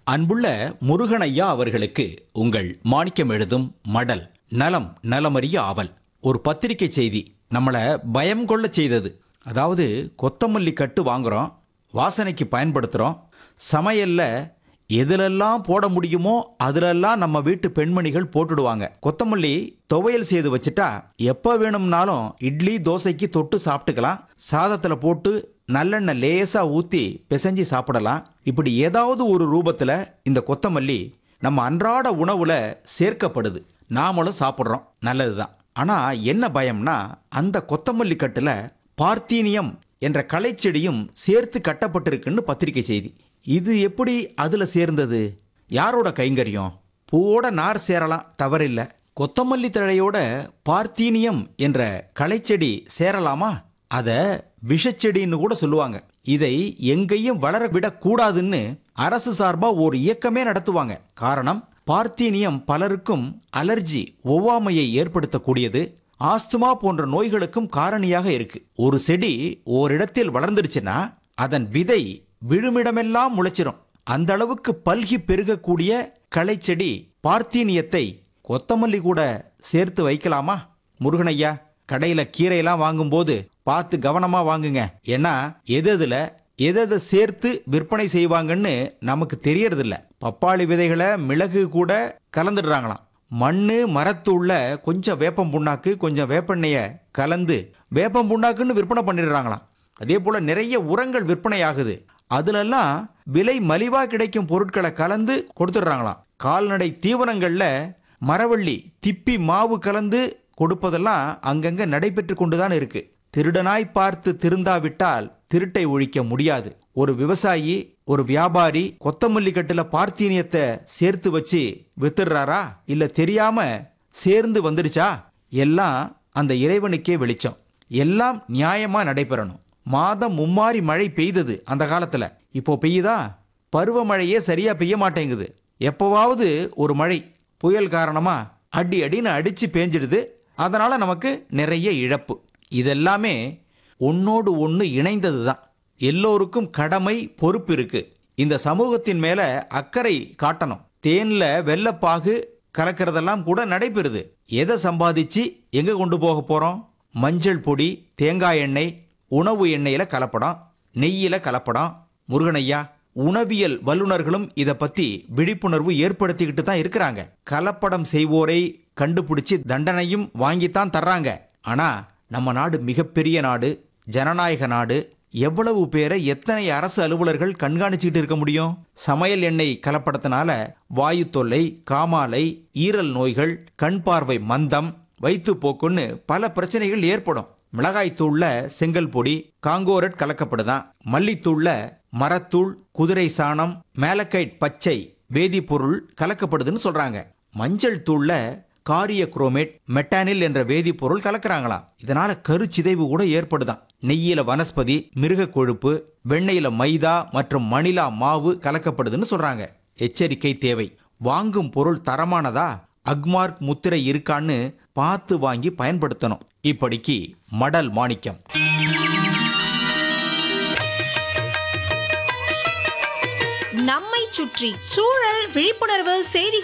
அன்புள்ள முருகனையா அவர்களுக்கு உங்கள் மாணிக்கம் எழுதும் மடல் நலம் நலமறிய ஆவல் ஒரு பத்திரிகை செய்தி நம்மளை பயம் கொள்ள செய்தது அதாவது கொத்தமல்லி கட்டு வாங்குறோம் வாசனைக்கு பயன்படுத்துகிறோம் சமையல்ல எதுலெல்லாம் போட முடியுமோ அதுலெல்லாம் நம்ம வீட்டு பெண்மணிகள் போட்டுடுவாங்க கொத்தமல்லி துவையல் செய்து வச்சுட்டா எப்போ வேணும்னாலும் இட்லி தோசைக்கு தொட்டு சாப்பிட்டுக்கலாம் சாதத்தில் போட்டு நல்லெண்ணெய் லேசா ஊற்றி பிசைஞ்சு சாப்பிடலாம் இப்படி ஏதாவது ஒரு ரூபத்தில் இந்த கொத்தமல்லி நம்ம அன்றாட உணவுல சேர்க்கப்படுது நாமளும் சாப்பிட்றோம் நல்லதுதான் ஆனால் என்ன பயம்னா அந்த கொத்தமல்லி கட்டுல பார்த்தீனியம் என்ற களைச்செடியும் சேர்த்து கட்டப்பட்டிருக்குன்னு பத்திரிகை செய்தி இது எப்படி அதில் சேர்ந்தது யாரோட கைங்கரியம் பூவோட நார் சேரலாம் தவறில்லை கொத்தமல்லி தழையோட பார்த்தீனியம் என்ற களைச்செடி சேரலாமா அதை விஷச்செடின்னு கூட சொல்லுவாங்க இதை எங்கேயும் வளர விடக்கூடாதுன்னு அரசு சார்பா ஒரு இயக்கமே நடத்துவாங்க காரணம் பார்த்தீனியம் பலருக்கும் அலர்ஜி ஒவ்வாமையை ஏற்படுத்தக்கூடியது ஆஸ்துமா போன்ற நோய்களுக்கும் காரணியாக இருக்கு ஒரு செடி ஓரிடத்தில் வளர்ந்துருச்சுன்னா அதன் விதை விழுமிடமெல்லாம் முளைச்சிரும் அந்த அளவுக்கு பல்கி பெருகக்கூடிய களைச்செடி பார்த்தீனியத்தை கொத்தமல்லி கூட சேர்த்து வைக்கலாமா முருகனையா கடையில கீரையெல்லாம் வாங்கும்போது பார்த்து கவனமா வாங்குங்க ஏன்னா எது எதுல எதை சேர்த்து விற்பனை செய்வாங்கன்னு நமக்கு தெரியறதில்ல பப்பாளி விதைகளை மிளகு கூட கலந்துடுறாங்களாம் மண்ணு மரத்துள்ள கொஞ்சம் வேப்பம் புண்ணாக்கு கொஞ்சம் வேப்பெண்ணெய கலந்து வேப்பம் புண்ணாக்குன்னு விற்பனை பண்ணிடுறாங்களாம் அதே போல நிறைய உரங்கள் விற்பனை ஆகுது அதுலெல்லாம் விலை மலிவா கிடைக்கும் பொருட்களை கலந்து கொடுத்துடுறாங்களாம் கால்நடை தீவனங்கள்ல மரவள்ளி திப்பி மாவு கலந்து கொடுப்பதெல்லாம் அங்கங்க நடைபெற்று கொண்டுதான் இருக்கு திருடனாய் பார்த்து திருந்தாவிட்டால் திருட்டை ஒழிக்க முடியாது ஒரு விவசாயி ஒரு வியாபாரி கொத்தமல்லி கட்டுல பார்த்தீனியத்தை சேர்த்து வச்சு வித்துடுறாரா இல்ல தெரியாம சேர்ந்து வந்துடுச்சா எல்லாம் அந்த இறைவனுக்கே வெளிச்சம் எல்லாம் நியாயமா நடைபெறணும் மாதம் மும்மாரி மழை பெய்தது அந்த காலத்துல இப்போ பெய்யுதா பருவமழையே சரியா பெய்ய மாட்டேங்குது எப்போவாவது ஒரு மழை புயல் காரணமா அடி அடின்னு அடிச்சு பேஞ்சிடுது அதனால நமக்கு நிறைய இழப்பு இதெல்லாமே ஒன்னோடு ஒன்று இணைந்தது தான் எல்லோருக்கும் கடமை பொறுப்பு இருக்கு இந்த சமூகத்தின் மேல அக்கறை காட்டணும் தேன்ல வெள்ளப்பாகு கலக்கிறதெல்லாம் கூட நடைபெறுது எதை சம்பாதிச்சு எங்க கொண்டு போக போறோம் மஞ்சள் பொடி தேங்காய் எண்ணெய் உணவு எண்ணெயில கலப்படம் நெய்யில கலப்படம் முருகனையா உணவியல் வல்லுநர்களும் இதை பத்தி விழிப்புணர்வு ஏற்படுத்திக்கிட்டு தான் இருக்கிறாங்க கலப்படம் செய்வோரை கண்டுபிடிச்சு தண்டனையும் வாங்கித்தான் தர்றாங்க ஆனா நம்ம நாடு மிகப்பெரிய நாடு ஜனநாயக நாடு எவ்வளவு பேரை எத்தனை அரசு அலுவலர்கள் கண்காணிச்சுக்கிட்டு இருக்க முடியும் சமையல் எண்ணெய் கலப்படத்தினால வாயு தொல்லை காமாலை ஈரல் நோய்கள் கண் பார்வை மந்தம் வயிற்றுப்போக்குன்னு பல பிரச்சனைகள் ஏற்படும் மிளகாய் தூள்ல செங்கல் பொடி காங்கோரட் கலக்கப்படுதான் மல்லித்தூள்ல மரத்தூள் குதிரை சாணம் மேலக்கைட் பச்சை வேதிப்பொருள் கலக்கப்படுதுன்னு சொல்றாங்க மஞ்சள் தூள்ல காரிய குரோமேட் மெட்டானில் என்ற வேதிப்பொருள் கலக்குறாங்களாம் இதனால கருச்சிதைவு கூட ஏற்படுதாம் நெய்யில வனஸ்பதி மிருக கொழுப்பு வெண்ணெயில மைதா மற்றும் மணிலா மாவு கலக்கப்படுதுன்னு சொல்றாங்க எச்சரிக்கை தேவை வாங்கும் பொருள் தரமானதா அக்மார்க் முத்திரை இருக்கான்னு பார்த்து வாங்கி பயன்படுத்தணும் இப்படிக்கு மடல் மாணிக்கம் நம்மை சுற்றி சூழல் விழிப்புணர்வு செய்திகள்